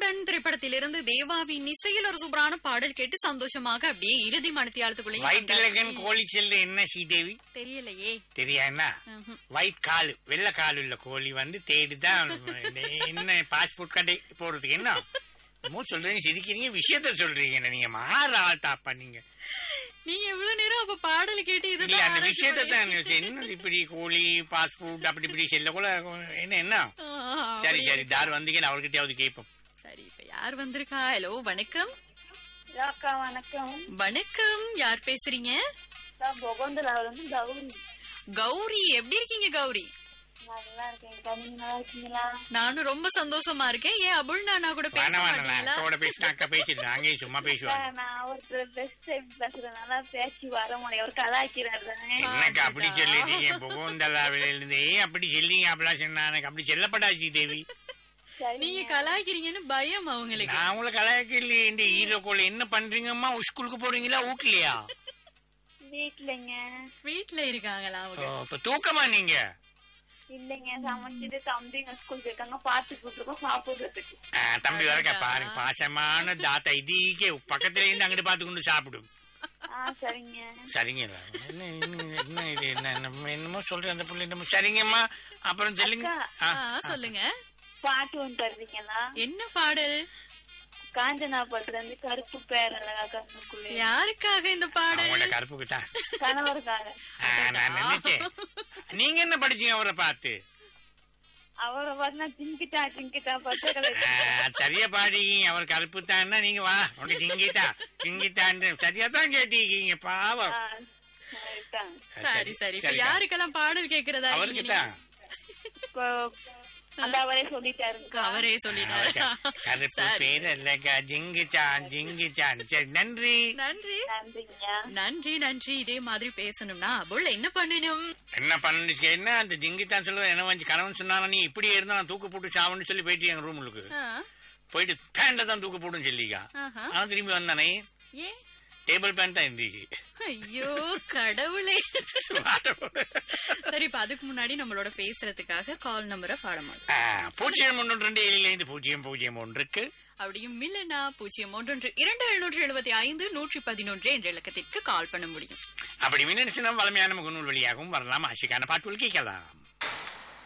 திருடன் திரைப்படத்திலிருந்து தேவாவின் இசையில் ஒரு சூப்பரான பாடல் கேட்டு சந்தோஷமாக அப்படியே இறுதி மனத்தியாளத்துக்குள்ளேயும் வயிற்றுலகன் வந்தாச்சு. கோழி செல்லு என்ன ஸ்ரீதேவி தெரியலையே தெரியா என்ன ம்ஹும். ஒயிட் காலு வெள்ளை கால் உள்ள கோழி வந்து தேடிதான் இந்த என்ன பாஸ்போர்ட் கடை போறதுக்கு என்ன என்னமோ சொல்றீங்க சிரிக்கிறீங்க விஷயத்த சொல்றீங்க நீங்க மாற ஆள் தாப்பா நீங்க நீங்க எவ்வளவு நேரம் அப்ப பாடல் கேட்டு இல்ல இதுதான் அந்த ஆராய்ச்சி விஷயத்தை தான் பண்ணி- நினைச்சேன். என்ன இப்படி கோழி பாஸ்போர்ட் அப்படி இப்படி செல்ல கூட என்ன என்ன ஆ, சரி அப்படியே. சரி தார் வந்தீங்க அவர்கிட்டயாவது கேட்போம் சரி இப்ப யார் வந்திருக்கா ஹலோ வணக்கம் அக்கா வணக்கம் வணக்கம் யார் பேசுறீங்க நான் பொகந்தலாவில் வந்து கௌரி கௌரி எப்படி இருக்கீங்க கௌரி நான் நல்லா இருக்கேன்க்கா நீங்க நல்லா இருக்கீங்களா நானும் ரொம்ப சந்தோஷமா இருக்கேன் ஏன் அபுல் நானா கூட பேச வேணாம் வேணாம் மாட்டீங்களா அக்காவோட பேசினா அக்கா பேசிட்டு அங்கேயும் சும்மா அக்கா, பேசுவாங்க நான் ஒருத்தர் பெஸ்ட் டைம் பேசுறதுனால பேசி வர முடியும் ஒரு கலாய்க்கிறார் தானே என்னக்கா அப்படி சொல்லிட்டீங்க புகோந்தலாவில இருந்து ஏன் அப்படி சொல்லிங்க அப்படிலாம் சொன்னா எனக்கு அப்படி சொல்லப்படாச்சு தேவி சரி நீங்க கலாய்க்கிறீங்கன்னு பயம் அவங்களுக்கு நான் உங்களை கலாய்க்கலையே இந்த ஹீரோ கோல என்ன பண்றீங்கம்மா ஸ்கூலுக்கு போறீங்களா வீட்லயா வீட்டுலங்க வீட்ல இருக்காங்களா அவங்க ஓ, இப்ப தூக்கமா நீங்க இல்லைங்க சமைச்சிட்டு தம்பிங்க ஸ்கூல் போயிருக்காங்க பார்த்துக்கிட்டு இருக்கோம் சாப்பிடுறதுக்கு ஆ, தம்பி வரக்க பாருங்க பாசமான தாத்தா இதீக்கே பக்கத்துல இருந்து அங்கிட்டு பார்த்து கொண்டு சாப்பிடும் ஆ சரிங்க சரிங்களா என்ன என்ன- என்ன இது என்ன நம்ம என்னமோ சொல்றேன் அந்த பிள்ளை என்னமோ சரிங்கம்மா அப்புறம் சொல்லுங்க அக்கா. ஆ, ஆ, சொல்லுங்க பாட்டு ஒன்று தருவீங்களா என்ன பாடல் காஞ்சனா படத்துல இருந்து கருப்பு பேரழகா கண்ணுக்குள்ளே யாருக்காக இந்த பாடல் அவங்களோட கருப்புக்கு தான் கணவருக்காக ஆ, நான் நினைச்சேன் நீங்க என்ன படிச்சீங்க அவரை பார்த்து அவரை பார்த்தா திங்கிட்டா திங்கிட்டா பச்சை கலர் ஆ, சரியா பாடிக்கீங்க அவர் கருப்பு தான்னா நீங்க வா உனக்கு சிங்கிட்டா சிங்கிட்டான்னு சரியா தான் கேட்டீங்க பாவம் ஆ, சரிதான். சரி சரி இப்ப சரிக்கா. யாருக்கெல்லாம் பாடல் கேக்குறதா அவருக்கு இருக்கீங்க தான் இப்போ அந்த அவரே சொல்லிட்டாருங்க அவரே சொல்லிட்டாரு கருப்பு சரி. பேர் இல்லக்கா ஜிங்கிச்சான் ஜிங்கிச்சான் சரி நன்றி நன்றி நன்றிங்க நன்றி நன்றி இதே மாதிரி பேசணும்னா அபுல் என்ன பண்ணணும் என்ன பண்ணுச்சு என்ன அந்த ஜிங்கித்தான் சொல்லுவது என்ன வந்து கணவன் சொன்னாலும் நீ இப்படி இருந்தா நான் தூக்கு போட்டு சாவுன்னு சொல்லி போயிட்டு எங்க ரூமுக்கு ஆ, போயிட்டு பேண்ட தான் தூக்கு போட்டுன்னு சொல்லிக்கா ஆஹா. அவன் திரும்பி வந்தானே ஏன் டேபிள் பேண்ட் தான் இருந்தீங்க ஐயோ கடவுளே சரி இப்ப அதுக்கு முன்னாடி நம்மளோட பேசுறதுக்காக கால் நம்பரை பாடமா பூஜ்ஜியம் ஒன்று ரெண்டு ஏழிலிருந்து பூஜ்ஜியம் பூஜ்ஜியம் ஒன்றுக்கு அப்படியும் இல்லைன்னா பூஜ்ஜியம் ஒன்றொன்று இரண்டு எழுநூற்று எழுபத்தி ஐந்து நூற்றி பதினொன்று என்ற இலக்கத்திற்கு கால் பண்ண முடியும் அப்படி மின்னடிச்சுனா வளமையான முகநூல் வழியாகவும் வரலாம் ஆசிக்கான பாட்டுகள் கேட்கலாம்